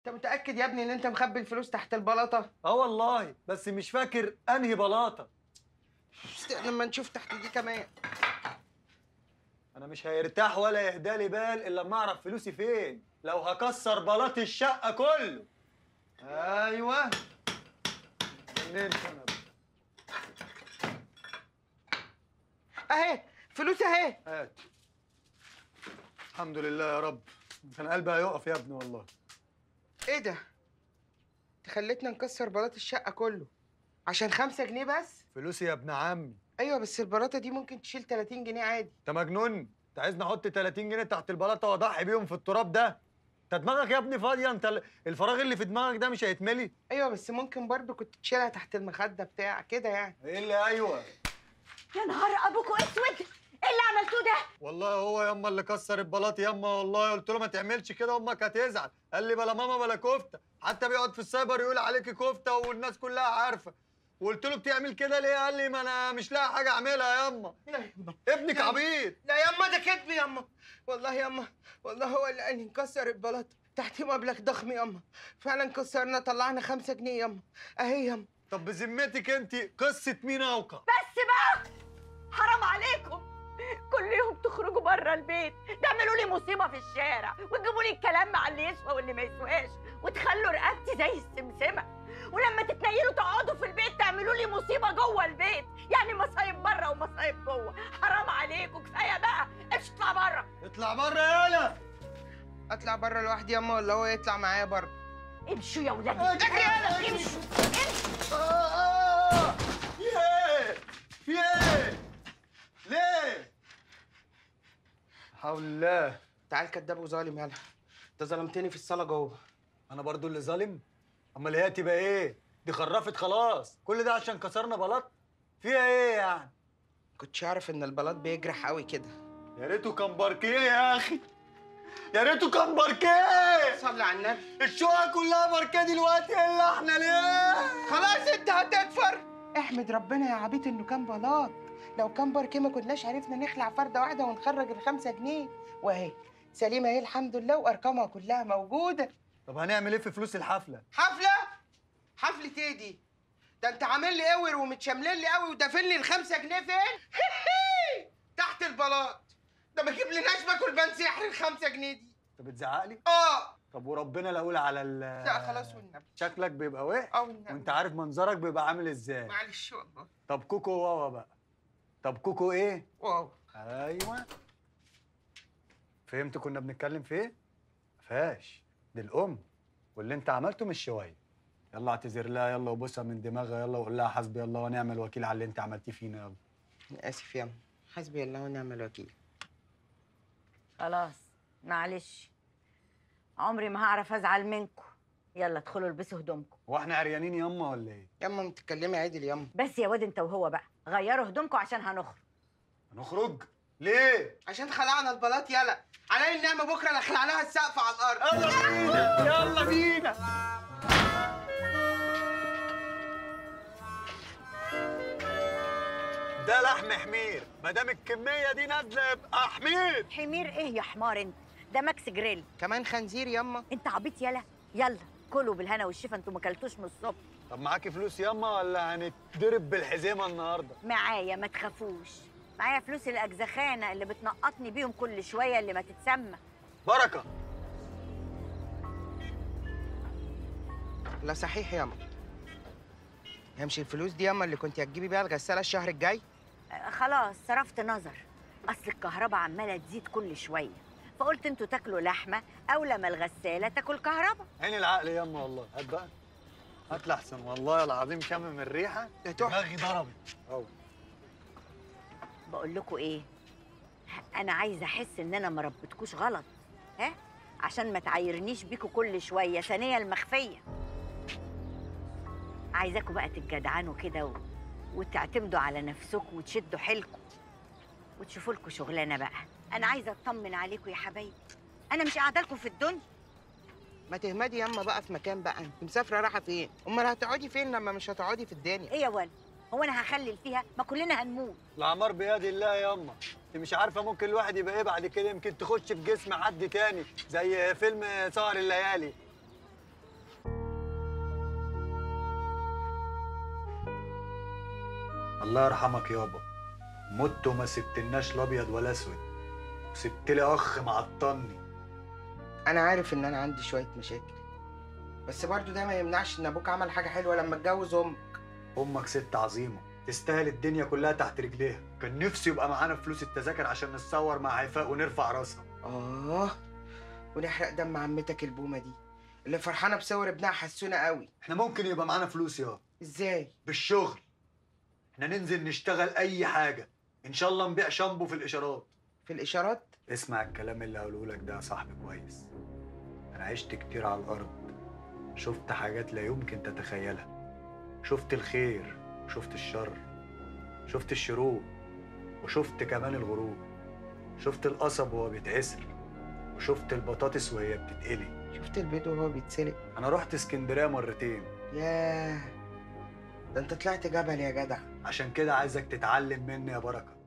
انت متاكد يا ابني ان انت مخبي الفلوس تحت البلاطه اه والله بس مش فاكر انهي بلاطه لما نشوف تحت دي كمان انا مش هيرتاح ولا يهدى لي بال الا لما اعرف فلوسي فين لو هكسر بلاط الشقه كله ايوه منين انا بقى؟ اهي فلوس اهي هات الحمد لله يا رب كان قلبي هيقف يا ابني والله ايه ده انت خليتنا نكسر بلاط الشقه كله عشان خمسة جنيه بس فلوسي يا ابن عمي ايوه بس البلاطه دي ممكن تشيل 30 جنيه عادي انت مجنون انت عايزني احط 30 جنيه تحت البلاطه واضحي بيهم في التراب ده انت دماغك يا ابني فاضيه انت ال- الفراغ اللي في دماغك ده مش هيتملي ايوه بس ممكن برضو كنت تشيلها تحت المخده بتاع كده يعني ايه اللي ايوه يا نهار ابوكوا اسود ايه اللي عملتوه ده والله هو ياما اللي كسر البلاط ياما والله قلت له ما تعملش كده امك هتزعل قال لي بلا ماما بلا كفته حتى بيقعد في السايبر يقول عليكي كفته والناس كلها عارفه وقلت له بتعمل كده ليه قال لي ما انا مش لاقي حاجه اعملها ياما لا يما ابنك لا. عبيط لا يما ده كدب يما والله يما والله هو اللي قال لي نكسر البلاط تحت مبلغ ضخم يما فعلا كسرنا طلعنا خمسة جنيه يما اهي يما طب بذمتك انت قصه مين اوقع بس بقى حرام عليكم كل يوم تخرجوا بره البيت تعملوا لي مصيبه في الشارع وتجيبوا لي الكلام مع اللي يسوى واللي ما يسواش وتخلوا رقبتي زي السمسمه ولما تتنيلوا تقعدوا في البيت تعملوا لي مصيبه جوه البيت يعني مصايب بره ومصايب جوه حرام عليكم كفايه بقى امشي اطلع بره اطلع بره يالا اطلع بره لوحدي يما ولا هو يطلع معايا بره امشوا يا ولاد اجري يلا امشوا امشوا آه! في ايه؟ في ايه؟ ليه؟ حول الله تعال كداب وظالم يلا انت ظلمتني في الصاله جوه انا برضو اللي ظالم امال هي تبقى ايه دي خرفت خلاص كل ده عشان كسرنا بلاط فيها ايه يعني كنتش اعرف ان البلاط بيجرح قوي كده يا ريته كان باركيه يا اخي يا ريته كان باركيه صلي على النبي الشقق كلها باركيه دلوقتي الا احنا ليه خلاص انت هتكفر احمد ربنا يا عبيط انه كان بلاط لو كان باركيه ما كناش عرفنا نخلع فرده واحده ونخرج الخمسة جنيه واهي سليمه اهي الحمد لله وارقامها كلها موجوده طب هنعمل ايه في فلوس الحفله حفله حفله ايه دي ده انت عامل لي اور ومتشملل لي قوي ودافن لي الخمسة جنيه فين تحت البلاط ده ما جيبلناش باكل بان سحر الخمسة جنيه دي انت بتزعق لي اه طب وربنا لا اقول على ال لا خلاص والنبي شكلك بيبقى وحش اه والنبي وانت عارف منظرك بيبقى عامل ازاي معلش والله طب كوكو واوا بقى طب كوكو ايه واو ايوه فهمت كنا بنتكلم في ايه فاش دي الام واللي انت عملته مش شويه يلا اعتذر لها يلا وبوسها من دماغها يلا وقول لها حسبي الله ونعم الوكيل على اللي انت عملتيه فينا يلا اسف يا أم. حسبي الله ونعم الوكيل خلاص معلش عمري ما هعرف ازعل منكم يلا ادخلوا البسوا هدومكم هو احنا عريانين ياما ولا ايه ياما ما تتكلمي عدل ياما بس يا واد انت وهو بقى غيروا هدومكم عشان هنخرج هنخرج ليه عشان خلعنا البلاط يلا علي النعمة بكرة نخلع لها السقف على الأرض يلا بينا يلا بينا ده لحم حمير ما دام الكميه دي نازله يبقى حمير حمير ايه يا حمار انت ده ماكس جريل كمان خنزير ياما انت عبيط يلا يلا كلوا بالهنا والشفا انتوا ما كلتوش من الصبح طب معاكي فلوس ياما ولا هنتضرب بالحزيمه النهارده معايا ما تخافوش معايا فلوس الاجزخانه اللي بتنقطني بيهم كل شويه اللي ما تتسمى بركه لا صحيح ياما همشي الفلوس دي ياما اللي كنت هتجيبي بيها الغسالة الشهر الجاي آه، خلاص صرفت نظر اصل الكهرباء عماله تزيد كل شويه فقلت انتوا تاكلوا لحمه اولى ما الغساله تاكل كهرباء عين العقل ياما والله هات بقى هات لحسن والله العظيم شامم الريحه ده تحفة. دماغي ضربت أوي. بقول لكم ايه انا عايزه احس ان انا ما ربيتكوش غلط ها عشان ما تعايرنيش بيكوا كل شويه ثانيه المخفيه عايزاكوا بقى تتجدعنوا كده و... وتعتمدوا على نفسكم وتشدوا حيلكم وتشوفوا لكم شغلانه بقى انا عايزه اطمن عليكم يا حبايبي انا مش قاعده لكم في الدنيا ما تهمدي ياما بقى في مكان بقى انت مسافرة رايحة فين امال هتقعدي فين لما مش هتقعدي في الدنيا ايه يا ولد هو انا هخلل فيها ما كلنا هنموت العمار بيد الله ياما انت مش عارفه ممكن الواحد يبقى ايه بعد كده يمكن تخش في جسم حد تاني زي فيلم سهر الليالي الله يرحمك يابا مت وما سبتلناش لا ابيض ولا اسود وسبت لي اخ معطلني انا عارف ان انا عندي شويه مشاكل بس برضو ده ما يمنعش ان ابوك عمل حاجه حلوه لما اتجوز امك امك ست عظيمه تستاهل الدنيا كلها تحت رجليها كان نفسي يبقى معانا فلوس التذاكر عشان نتصور مع هيفاء ونرفع راسها اه ونحرق دم عمتك البومه دي اللي فرحانه بصور ابنها حسونه قوي احنا ممكن يبقى معانا فلوس يا ازاي بالشغل احنا ننزل نشتغل اي حاجه ان شاء الله نبيع شامبو في الاشارات في الاشارات اسمع الكلام اللي هقوله لك ده يا صاحبي كويس انا عشت كتير على الارض شفت حاجات لا يمكن تتخيلها شفت الخير شفت الشر شفت الشروق وشفت كمان الغروب شفت القصب وهو بيتعسر وشفت البطاطس وهي بتتقلي شفت البيض وهو بيتسلق انا رحت اسكندريه مرتين ياه ده انت طلعت جبل يا جدع عشان كده عايزك تتعلم مني يا بركه